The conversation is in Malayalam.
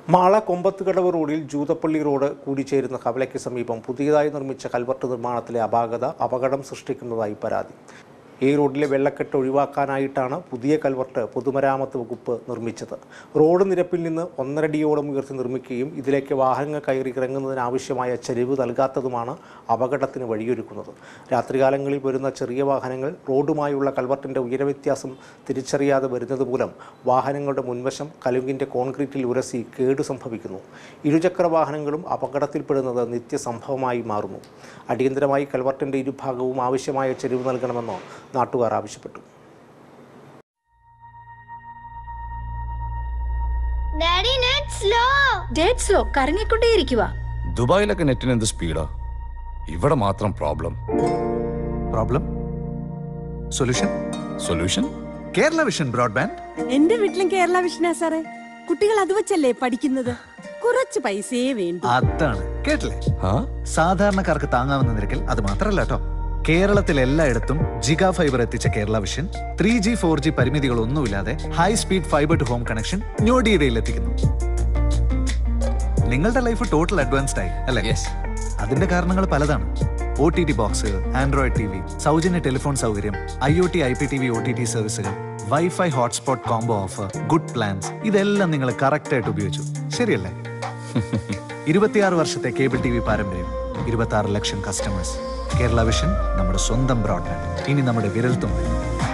മാള കൊമ്പത്തുകടവ് റോഡിൽ ജൂതപ്പള്ളി റോഡ് കൂടിച്ചേരുന്ന കവലയ്ക്ക് സമീപം പുതിയതായി നിർമ്മിച്ച കൽവർട്ട് നിർമ്മാണത്തിലെ അപാകത അപകടം സൃഷ്ടിക്കുന്നതായി പരാതി ഈ റോഡിലെ വെള്ളക്കെട്ട് ഒഴിവാക്കാനായിട്ടാണ് പുതിയ കൽവർട്ട് പൊതുമരാമത്ത് വകുപ്പ് നിർമ്മിച്ചത് റോഡ് നിരപ്പിൽ നിന്ന് ഒന്നരടിയോളം ഉയർത്തി നിർമ്മിക്കുകയും ഇതിലേക്ക് വാഹനങ്ങൾ കയറി ഇറങ്ങുന്നതിനാവശ്യമായ ചെരിവ് നൽകാത്തതുമാണ് അപകടത്തിന് വഴിയൊരുക്കുന്നത് രാത്രികാലങ്ങളിൽ വരുന്ന ചെറിയ വാഹനങ്ങൾ റോഡുമായുള്ള കൽവർട്ടിൻ്റെ ഉയരവ്യത്യാസം തിരിച്ചറിയാതെ വരുന്നത് മൂലം വാഹനങ്ങളുടെ മുൻവശം കലുങ്കിൻ്റെ കോൺക്രീറ്റിൽ ഉരസി കേടു സംഭവിക്കുന്നു ഇരുചക്ര വാഹനങ്ങളും അപകടത്തിൽപ്പെടുന്നത് നിത്യസംഭവമായി മാറുന്നു അടിയന്തരമായി കൽവർട്ടിൻ്റെ ഇരുഭാഗവും ആവശ്യമായ ചെരിവ് നൽകണമെന്ന് നാട്ടുകാർ ആവശ്യപ്പെട്ടു daddy net slow dead slow കറങ്ങിക്കൊണ്ടേയിരിക്കുക ദുബായിലൊക്കെ നെറ്റിന് എന്ത് സ്പീഡാ ഇവിടെ മാത്രം problem problem solution solution Kerala vision broadband എന്റെ വീട്ടിലും കേരള വിഷനാ സാറേ കുട്ടികൾ അത് വെച്ചല്ലേ പഠിക്കുന്നത് കുറച്ച് പൈസയേ വേണ്ടു അതാണ് കേട്ടില്ലേ ആ സാധാരണക്കാർക്ക് താങ്ങാവുന്ന നിരക്കിൽ അത് മാത്രമല്ല കേട്ടോ കേരളത്തിൽ എല്ലായിടത്തും ജിഗ ഫൈബർ എത്തിച്ച Kerala vision three G four G പരിമിതികളൊന്നുമില്ലാതെ high speed fibre to home connection ഞൊടിയിടയിൽ എത്തിക്കുന്നു നിങ്ങളുടെ ലൈഫ് ടോട്ടൽ അഡ്വാൻസ്ഡ് ആയി അല്ലേ യെസ് അതിന്റെ കാരണങ്ങൾ പലതാണ് O T T box android T V സൗജന്യ ടെലിഫോൺ സൗകര്യം I O T I P T V O T T സർവീസുകൾ wifi hotspot combo offer good plans ഇതെല്ലാം നിങ്ങൾ കറക്റ്റ് ആയിട്ട് ഉപയോഗിച്ചു ശരിയല്ലേ ഇരുപത്തിയാറ് വർഷത്തെ കേബിൾ ടി വി പാരമ്പര്യം ഇരുപത്തി ആറ് ലക്ഷം കസ്റ്റമേഴ്സ് കേരള വിഷൻ നമ്മുടെ സ്വന്തം ബ്രോഡ്ബാൻഡ് ഇനി നമ്മുടെ വിരൽത്തുമ്പിൽ